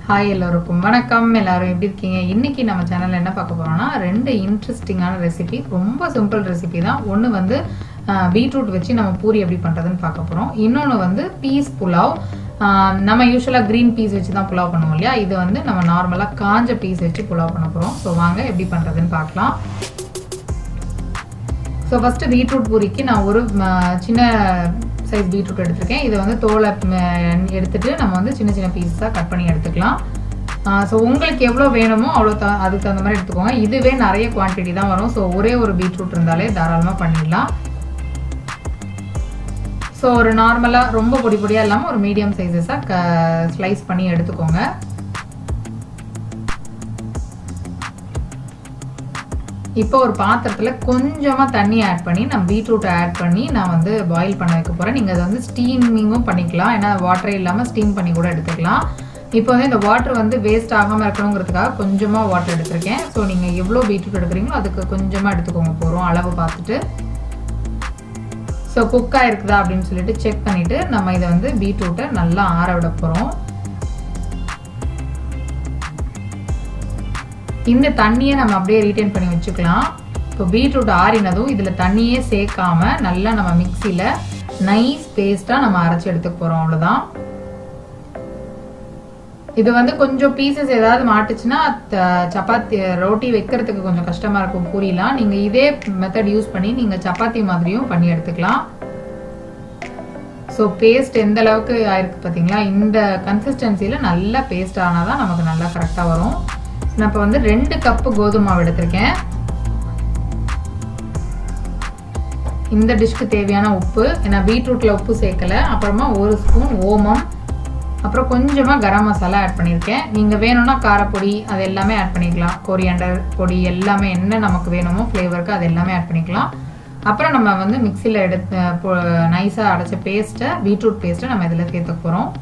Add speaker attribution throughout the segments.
Speaker 1: Hi எல்லோருக்கும் வணக்கம் எல்லாரும் எப்படி இருக்கீங்க இன்னைக்கு நம்ம சேனல்ல என்ன பார்க்க போறோம்னா ரெண்டு இன்ட்ரெஸ்டிங்கான ரெசிபி ரொம்ப சிம்பிள் ரெசிபி தான் ஒன்று வந்து பீட்ரூட் வச்சு நம்ம பூரி எப்படி பண்றதுன்னு பார்க்க போறோம் இன்னொன்று வந்து பீஸ் புலாவ் ஆஹ் நம்ம யூஸ்வலாக க்ரீன் பீஸ் வச்சு தான் புலாவ் பண்ணுவோம் இல்லையா இது வந்து நம்ம நார்மலாக காஞ்ச பீஸ் வச்சு புலாவ் பண்ண போகிறோம் ஸோ வாங்க எப்படி பண்ணுறதுன்னு பார்க்கலாம் ஸோ ஃபஸ்ட்டு பீட்ரூட் பூரிக்கு நான் ஒரு ம, சின்ன சைஸ் பீட்ரூட் எடுத்திருக்கேன் இதை வந்து தோலை ம, எடுத்துட்டு நம்ம வந்து சின்ன சின்ன பீஸாக கட் பண்ணி எடுத்துக்கலாம் ஸோ உங்களுக்கு எவ்வளோ வேணுமோ அவ்வளோ த அதுக்கு தகுந்த மாதிரி எடுத்துக்கோங்க இதுவே நிறைய குவான்டிட்டி தான் வரும் ஸோ ஒரே ஒரு பீட்ரூட் இருந்தாலே தாராளமாக பண்ணிடலாம் ஸோ ஒரு நார்மலாக ரொம்ப பொடி பொடியாக இல்லாமல் ஒரு மீடியம் சைஸஸாக க ஸ்லைஸ் பண்ணி எடுத்துக்கோங்க இப்போ ஒரு பாத்திரத்தில் கொஞ்சமாக தண்ணி ஆட் பண்ணி நான் பீட்ரூட்டை ஆட் பண்ணி நான் வந்து பாயில் பண்ண வைக்க போகிறேன் நீங்கள் அதை வந்து ஸ்டீமிங்கும் பண்ணிக்கலாம் ஏன்னா வாட்டரே இல்லாமல் ஸ்டீம் பண்ணி கூட எடுத்துக்கலாம் இப்போ வந்து இந்த வாட்டர் வந்து வேஸ்ட் ஆகாமல் இருக்கணுங்கிறதுக்காக கொஞ்சமாக வாட்டர் எடுத்திருக்கேன் ஸோ நீங்கள் எவ்வளோ பீட்ரூட் எடுக்கிறீங்களோ அதுக்கு கொஞ்சமாக எடுத்துக்கோங்க போகிறோம் அளவு பார்த்துட்டு ஸோ குக்காக இருக்குதா அப்படின்னு சொல்லிட்டு செக் பண்ணிவிட்டு நம்ம இதை வந்து பீட்ரூட்டை நல்லா ஆற விட போகிறோம் இந்த தண்ணியை நம்ம அப்படியே ரீட்டைன் பண்ணி வச்சுக்கலாம் இப்போ பீட்ரூட் ஆறினதும் இதில் தண்ணியே சேர்க்காம நல்லா நம்ம மிக்சியில் நைஸ் பேஸ்ட்டாக நம்ம அரைச்சி எடுத்துக்க போகிறோம் அவ்வளோதான் இது வந்து கொஞ்சம் பீசஸ் ஏதாவது மாட்டுச்சுன்னா த- சப்பாத்தி ரோட்டி வைக்கிறதுக்கு கொஞ்சம் கஷ்டமாக இருக்கும் பூரிலாம் நீங்கள் இதே மெத்தட் யூஸ் பண்ணி நீங்கள் சப்பாத்தி மாதிரியும் பண்ணி எடுத்துக்கலாம் ஸோ பேஸ்ட் எந்த அளவுக்கு ஆயிருக்கு பார்த்தீங்களா இந்த கன்சிஸ்டன்சியில் நல்லா பேஸ்ட் ஆனால் தான் நமக்கு நல்லா கரெக்டாக வரும் நான் இப்போ வந்து ரெண்டு கப்பு கோதுமை மாவு எடுத்திருக்கேன் இந்த டிஷ்க்கு தேவையான உப்பு ஏன்னா பீட்ரூட்டில் உப்பு சேர்க்கல அப்புறமா ஒரு ஸ்பூன் ஓமம் அப்புறம் கொஞ்சமாக கரம் மசாலா ஆட் பண்ணியிருக்கேன் நீங்கள் வேணும்னா காரப்பொடி அது எல்லாமே ஆட் பண்ணிக்கலாம் கொரியாண்டர் பொடி எல்லாமே என்ன நமக்கு வேணுமோ ஃப்ளேவருக்கு அது எல்லாமே ஆட் பண்ணிக்கலாம் அப்புறம் நம்ம வந்து மிக்சியில் எடுத்து நைஸாக அடைச்ச பேஸ்ட்டை பீட்ரூட் பேஸ்ட்டை நம்ம இதில் சேர்த்துக்க போகிறோம்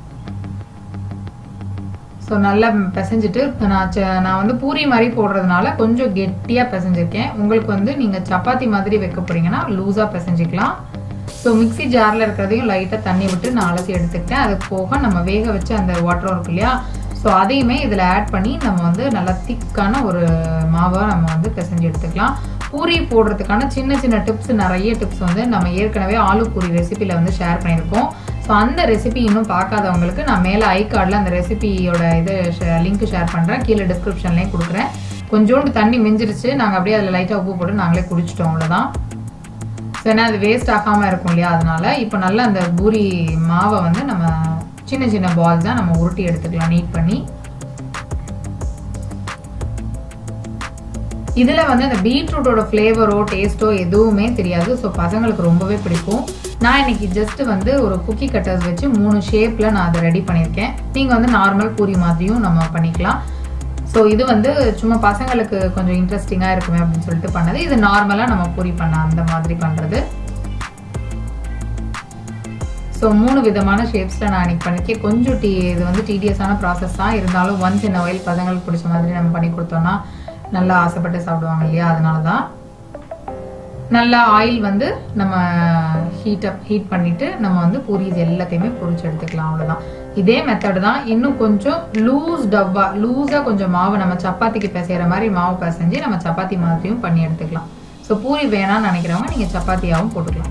Speaker 1: ஸோ நல்லா பிசைஞ்சிட்டு நான் ச- நான் வந்து பூரி மாதிரி போடுறதுனால கொஞ்சம் கெட்டியாக பிசைஞ்சிருக்கேன் உங்களுக்கு வந்து நீங்கள் சப்பாத்தி மாதிரி வைக்க போறீங்கன்னா லூஸாக பிசைஞ்சிக்கலாம் ஸோ மிக்ஸி ஜாரில் இருக்கிறதையும் லைட்டாக தண்ணி விட்டு நான் அலசி எடுத்துக்கிட்டேன் அது போக நம்ம வேக வச்ச அந்த வாட்டர் இருக்கு இல்லையா ஸோ அதையுமே இதில் ஆட் பண்ணி நம்ம வந்து நல்லா திக்கான ஒரு மாவாக நம்ம வந்து பிசைஞ்சு எடுத்துக்கலாம் பூரி போடுறதுக்கான சின்ன சின்ன டிப்ஸ் நிறைய டிப்ஸ் வந்து நம்ம ஏற்கனவே ஆலு பூரி ரெசிபியில் வந்து ஷேர் பண்ணியிருக்கோம் ஸோ அந்த ரெசிபி இன்னும் பார்க்காதவங்களுக்கு நான் மேலே ஐ கார்டில் அந்த ரெசிபியோட இது லிங்க் ஷேர் பண்ணுறேன் கீழே டிஸ்கிரிப்ஷன்லேயும் கொடுக்குறேன் கொஞ்சோண்டு தண்ணி மிஞ்சிருச்சு நாங்கள் அப்படியே அதில் லைட்டாக உப்பு போட்டு நாங்களே குடிச்சிட்டோம் அவ்வளோதான் ஸோ ஏன்னா அது வேஸ்ட் ஆகாமல் இருக்கும் இல்லையா அதனால இப்போ நல்லா அந்த பூரி மாவை வந்து நம்ம சின்ன சின்ன பால் தான் நம்ம உருட்டி எடுத்துக்கலாம் நீட் பண்ணி இதில் வந்து அந்த பீட்ரூட்டோட ஃப்ளேவரோ டேஸ்ட்டோ எதுவுமே தெரியாது ஸோ பசங்களுக்கு ரொம்பவே பிடிக்கும் நான் இன்னைக்கு ஜஸ்ட் வந்து ஒரு குக்கி கட்டர்ஸ் வச்சு மூணு ஷேப்பில் நான் அதை ரெடி பண்ணியிருக்கேன் நீங்கள் வந்து நார்மல் பூரி மாதிரியும் நம்ம பண்ணிக்கலாம் ஸோ இது வந்து சும்மா பசங்களுக்கு கொஞ்சம் இன்ட்ரெஸ்டிங்காக இருக்குமே அப்படின்னு சொல்லிட்டு பண்ணது இது நார்மலாக நம்ம பூரி பண்ண அந்த மாதிரி பண்ணுறது ஸோ மூணு விதமான ஷேப்ஸில் நான் இன்னைக்கு பண்ணியிருக்கேன் கொஞ்சம் டீ இது வந்து டீடியஸான ப்ராசஸ் தான் இருந்தாலும் ஒன்ஸ் இன் ஆயில் பசங்களுக்கு பிடிச்ச மாதிரி நம்ம பண்ணி கொடுத்தோம்னா நல்லா ஆசைப்பட்டு சாப்பிடுவாங்க இல்லையா அதனால தான் நல்லா ஆயில் வந்து நம்ம ஹீட் அப் ஹீட் பண்ணிட்டு நம்ம வந்து பூரிஸ் எல்லாத்தையுமே பொரிச்சு எடுத்துக்கலாம் அவ்வளோதான் இதே மெத்தட் தான் இன்னும் கொஞ்சம் லூஸ் டவ்வா லூஸாக கொஞ்சம் மாவு நம்ம சப்பாத்திக்கு பிசைகிற மாதிரி மாவு பிசைஞ்சு நம்ம சப்பாத்தி மாதிரியும் பண்ணி எடுத்துக்கலாம் ஸோ பூரி வேணாம்னு நினைக்கிறவங்க நீங்கள் சப்பாத்தியாகவும் போட்டுக்கலாம்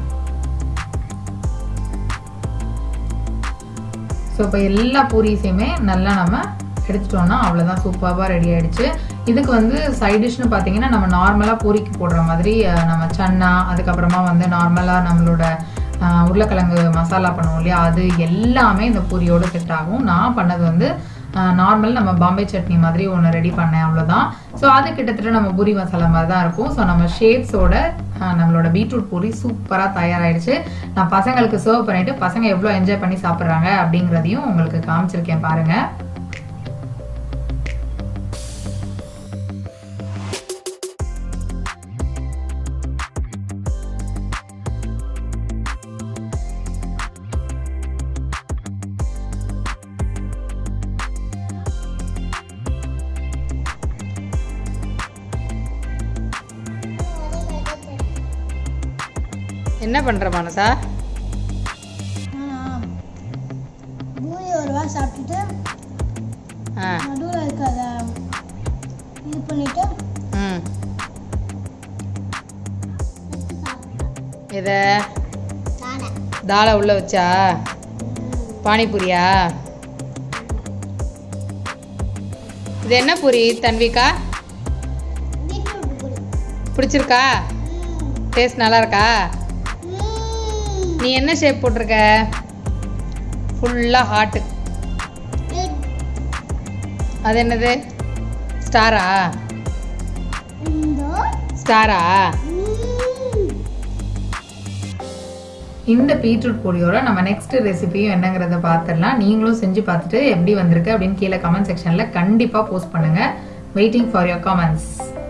Speaker 1: ஸோ இப்போ எல்லா பூரிஸையுமே நல்லா நம்ம எடுத்துட்டோம்னா அவ்வளோதான் சூப்பராக ரெடி ஆயிடுச்சு இதுக்கு வந்து சைட் டிஷ்னு பார்த்தீங்கன்னா நம்ம நார்மலாக பூரிக்கு போடுற மாதிரி அஹ், நம்ம சன்னா அதுக்கப்புறமா வந்து நார்மலாக நம்மளோட அஹ், உருளைக்கிழங்கு மசாலா பண்ணுவோம் இல்லையா அது எல்லாமே இந்த பூரியோட செட் ஆகும் நான் பண்ணது வந்து நார்மல் நம்ம பாம்பே சட்னி மாதிரி ஒன்று ரெடி பண்ணேன் அவ்வளோதான் ஸோ அது கிட்டத்தட்ட நம்ம பூரி மசாலா மாதிரி தான் இருக்கும் ஸோ நம்ம ஷேப்ஸோட நம்மளோட பீட்ரூட் பூரி சூப்பராக தயாராகிடுச்சு நான் பசங்களுக்கு சர்வ் பண்ணிட்டு பசங்க எவ்வளோ என்ஜாய் பண்ணி சாப்பிட்றாங்க அப்படிங்கிறதையும் உங்களுக்கு காமிச்சிருக்கேன் பாருங்க என்ன பண்ற மனசா
Speaker 2: பூரி ஒரு வா சாப்பிட்டுட்டு
Speaker 1: ஆ
Speaker 2: நடுவில் இருக்கிறத இது பண்ணிட்டு
Speaker 1: ம் இதை
Speaker 2: தானே
Speaker 1: தாளை உள்ள வச்சா பானிபூரியா இது என்ன பூரி தன்விகா
Speaker 2: பீட்ரூட் பொடி
Speaker 1: பிடிச்சிருக்கா டேஸ்ட் நல்லா இருக்கா
Speaker 2: ம்.
Speaker 1: நீ என்ன ஷேப் போட்டிருக்க ஃபுல்லாக ஹாட்டு
Speaker 2: இது
Speaker 1: அது என்னது ஸ்டாரா
Speaker 2: இந்த
Speaker 1: ஸ்டாரா
Speaker 2: ம்.
Speaker 1: இந்த பீட்ரூட் பொடியோட நம்ம நெக்ஸ்ட் ரெசிபியும் என்னங்கிறத பார்த்துடலாம் நீங்களும் செஞ்சு பார்த்துட்டு எப்படி வந்திருக்கு அப்படின்னு கீழே கமெண்ட் செக்ஷனில் கண்டிப்பாக போஸ்ட் பண்ணுங்க waiting for your comments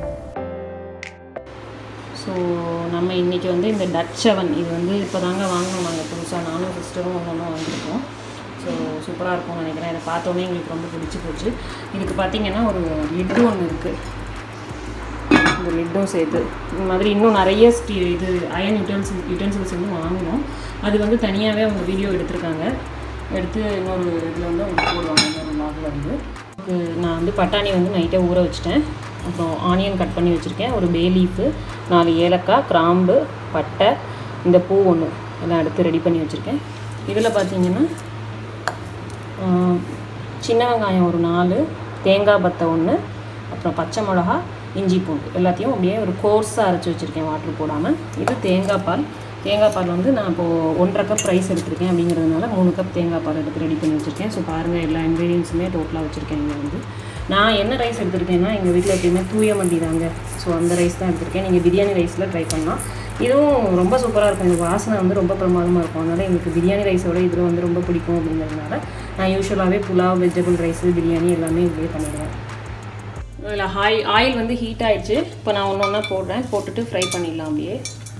Speaker 3: so நம்ம இன்றைக்கி வந்து இந்த டச் அவன் இது வந்து இப்போ தாங்க வாங்கணும் நாங்கள் புதுசாக நானும் சிஸ்டரும் ஒன்று ஒன்றா வந்திருக்கோம் ஸோ சூப்பராக இருக்கும்னு நினைக்கிறேன் இதை பார்த்தோன்னே எங்களுக்கு ரொம்ப பிடிச்சி போச்சு இதுக்கு பார்த்தீங்கன்னா ஒரு லிட்டு ஒன்று இருக்குது இந்த லிட்டும் சேர்த்து இந்த மாதிரி இன்னும் நிறைய ஸ்டீ இது அயன் யூட்டன்சில் யூட்டன்சில்ஸ் வந்து வாங்கினோம் அது வந்து தனியாகவே அவங்க வீடியோ எடுத்திருக்காங்க எடுத்து இன்னொரு இதில் வந்து அவங்க போடுவாங்க இன்னொரு லாகில் வந்து இதுக்கு நான் வந்து பட்டாணி வந்து நைட்டே ஊற வச்சுட்டேன் அப்புறம் ஆனியன் கட் பண்ணி வச்சுருக்கேன் ஒரு பே லீஃபு நாலு ஏலக்காய் கிராம்பு பட்டை இந்த பூ ஒன்று எல்லாம் எடுத்து ரெடி பண்ணி வச்சுருக்கேன் இதில் பார்த்தீங்கன்னா ஆஹ், சின்ன வெங்காயம் ஒரு நாலு தேங்காய் பத்தை ஒன்று அப்புறம் பச்சை மிளகா இஞ்சி பூண்டு எல்லாத்தையும் அப்படியே ஒரு கோர்ஸாக அரைச்சி வச்சுருக்கேன் வாட்டர் போடாமல் இது தேங்காய் பால் தேங்காய் பால் வந்து நான் இப்போது ஒன்றரை கப் ரைஸ் எடுத்திருக்கேன் அப்படிங்கிறதுனால மூணு கப் தேங்காய் பால் எடுத்து ரெடி பண்ணி வச்சுருக்கேன் ஸோ பாருங்கள் எல்லா இன்க்ரீடியன்ஸுமே டோட்டலாக வச்சுருக்கேன் இங்கே வந்து நான் என்ன ரைஸ் எடுத்திருக்கேன்னா எங்கள் வீட்டில் எப்பயுமே தூய மண்டி தாங்க ஸோ அந்த ரைஸ் தான் எடுத்திருக்கேன் நீங்கள் பிரியாணி ரைஸில் ட்ரை பண்ணலாம் இதுவும் ரொம்ப சூப்பராக இருக்கும் இந்த வாசனை வந்து ரொம்ப பிரமாதமாக இருக்கும் அதனால் எங்களுக்கு பிரியாணி ரைஸோட இதில் வந்து ரொம்ப பிடிக்கும் அப்படிங்கிறதுனால நான் யூஸ்வலாகவே புலாவ் வெஜிடபிள் ரைஸு பிரியாணி எல்லாமே இதுலேயே பண்ணிடுவேன் இதில் ஆயில் ஆயில் வந்து ஹீட் ஆயிடுச்சு இப்போ நான் ஒன்று ஒன்றா போடுறேன் போட்டுட்டு ஃப்ரை பண்ணிடலாம் அப்படியே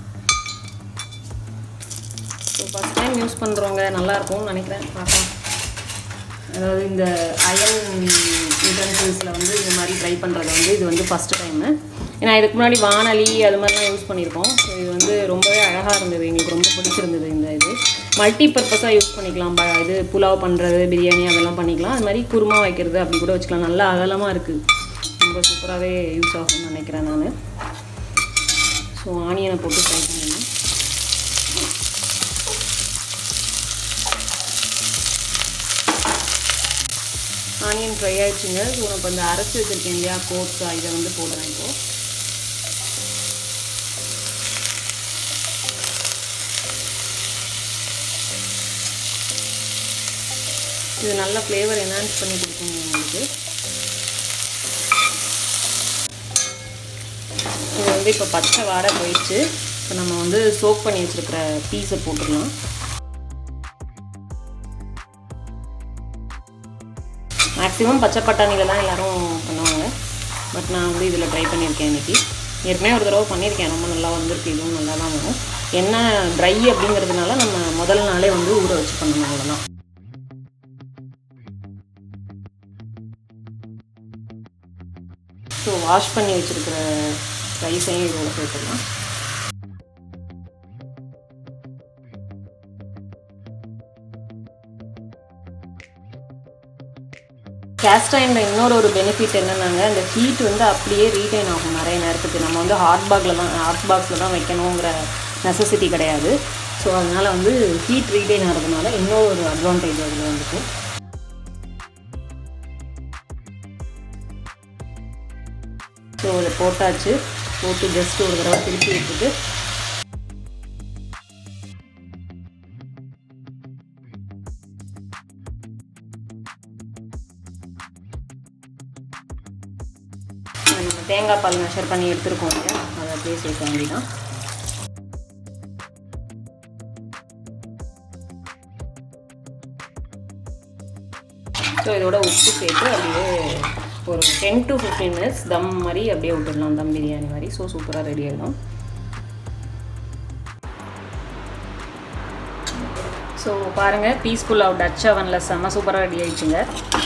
Speaker 3: ஸோ ஃபஸ்ட் டைம் யூஸ் பண்ணுறவங்க நல்லாயிருக்கும்னு நினைக்கிறேன் பார்க்கலாம் அதாவது இந்த அயன் யூட்டன்சில்ஸில் வந்து இந்த மாதிரி ட்ரை பண்ணுறது வந்து இது வந்து ஃபஸ்ட்டு டைமு ஏன்னா இதுக்கு முன்னாடி வானலி அது மாதிரிலாம் யூஸ் பண்ணியிருக்கோம் ஸோ இது வந்து ரொம்பவே அழகாக இருந்தது எங்களுக்கு ரொம்ப பிடிச்சிருந்தது இந்த இது மல்டி பர்பஸாக யூஸ் பண்ணிக்கலாம் ப- இது புலாவ் பண்ணுறது பிரியாணி அதெல்லாம் பண்ணிக்கலாம் அது மாதிரி குருமா வைக்கிறது அப்படி கூட வச்சுக்கலாம் நல்லா அகலமாக இருக்குது ரொம்ப சூப்பராகவே யூஸ் ஆகும்னு நினைக்கிறேன் நான் ஸோ ஆனியனை போட்டு ஃப்ரை பண்ணணும் ஆனியன் ஃப்ரை ஆயிடுச்சுங்க ஸோ நான் இப்போ இந்த அரைச்சி வச்சுருக்கேன் இல்லையா கோட்ஸா இதை வந்து போடுறேன் இப்போ இது நல்ல ஃப்ளேவர் என்ஹான்ஸ் பண்ணி கொடுக்குங்க உங்களுக்கு இது வந்து இப்போ பச்சை வாடை போயிடுச்சு இப்போ நம்ம வந்து சோக் பண்ணி வச்சுருக்கிற பீஸை போட்டுடலாம் மேக்ஸிமம் பச்சை பட்டாணியில் தான் எல்லோரும் பண்ணுவாங்க பட் நான் வந்து இதில் ட்ரை பண்ணியிருக்கேன் இன்றைக்கி ஏற்கனவே ஒரு தடவை பண்ணியிருக்கேன் ரொம்ப நல்லா வந்திருக்கு இதுவும் நல்லா தான் வரும் என்ன ட்ரை அப்படிங்கிறதுனால நம்ம முதல் நாளே வந்து ஊற வச்சு பண்ணணும் அவ்வளோதான் ஸோ வாஷ் பண்ணி வச்சுருக்கிற ரைஸையும் இதோட சேர்த்துக்கலாம் கேஸ்ட் அயனில் இன்னொரு ஒரு பெனிஃபிட் என்னென்னாங்க அந்த ஹீட் வந்து அப்படியே ரீட்டைன் ஆகும் நிறைய நேரத்துக்கு நம்ம வந்து ஹாட் பாக்ஸில் தான் ஹாட் பாக்ஸில் தான் வைக்கணுங்கிற நெசசிட்டி கிடையாது ஸோ அதனால் வந்து ஹீட் ரீட்டைன் ஆகிறதுனால இன்னொரு ஒரு அட்வான்டேஜ் அதில் வந்துட்டு ஸோ இதை போட்டாச்சு போட்டு ஜஸ்ட் ஒரு தடவை திருப்பி விட்டுட்டு நம்ம தேங்காய் பால் மெஷர் பண்ணி எடுத்துருக்கோம் இல்லையா அதை அப்படியே சேர்க்க வேண்டியதான் ஸோ இதோட உப்பு சேர்த்து அப்படியே ஒரு ten to fifteen minutes dum மாதிரி அப்படியே விட்டுடலாம் தம் பிரியாணி மாதிரி ஸோ சூப்பராக ரெடி ஆகிடும் ஸோ பாருங்கள் பீஸ்ஃபுல் அவுட் டச் அவனில் செம்ம சூப்பராக ரெடி ஆயிடுச்சுங்க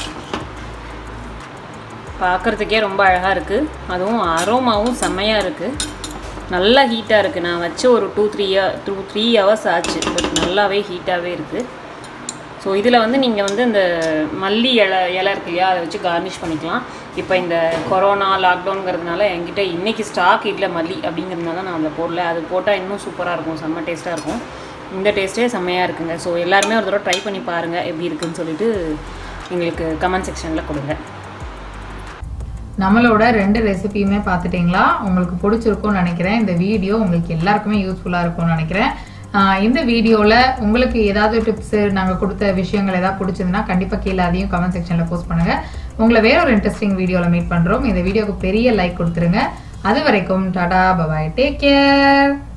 Speaker 3: பார்க்குறதுக்கே ரொம்ப அழகாக இருக்குது அதுவும் அரோமாவும் செம்மையாக இருக்குது நல்லா ஹீட்டாக இருக்குது நான் வச்சு ஒரு two three two three hours ஆச்சு பட் நல்லாவே ஹீட்டாகவே இருக்குது ஸோ இதில் வந்து நீங்கள் வந்து இந்த மல்லி இலை இலை இருக்கு இல்லையா அதை வச்சு கார்னிஷ் பண்ணிக்கலாம் இப்போ இந்த கொரோனா லாக்டவுனுங்கிறதுனால என்கிட்ட இன்னைக்கு ஸ்டாக் இல்லை மல்லி அப்படிங்கிறதுனால நான் அதில் போடல அது போட்டால் இன்னும் சூப்பராக இருக்கும் செம்ம டேஸ்ட்டாக இருக்கும் இந்த டேஸ்ட்டே செம்மையாக இருக்குங்க ஸோ எல்லாருமே ஒரு தடவை ட்ரை பண்ணி பாருங்கள் எப்படி இருக்குன்னு சொல்லிட்டு எங்களுக்கு கமெண்ட் செக்ஷனில் கொடுங்க
Speaker 1: நம்மளோட ரெண்டு ரெசிபியுமே பார்த்துட்டீங்களா உங்களுக்கு பிடிச்சிருக்கும்னு நினைக்கிறேன் இந்த வீடியோ உங்களுக்கு எல்லாருக்குமே யூஸ்ஃபுல்லாக இருக்கும்னு நினைக்கிறேன் ஆஹ் இந்த வீடியோவில் உங்களுக்கு ஏதாவது டிப்ஸ் நாங்கள் கொடுத்த விஷயங்கள் ஏதாவது பிடிச்சதுன்னா கண்டிப்பாக கீழே அதையும் கமெண்ட் செக்ஷனில் போஸ்ட் பண்ணுங்க உங்களை வேற ஒரு இன்ட்ரெஸ்டிங் வீடியோவில் மீட் பண்ணுறோம் இந்த வீடியோக்கு பெரிய லைக் கொடுத்துருங்க அது வரைக்கும் டாடா பபாய் டேக் கேர்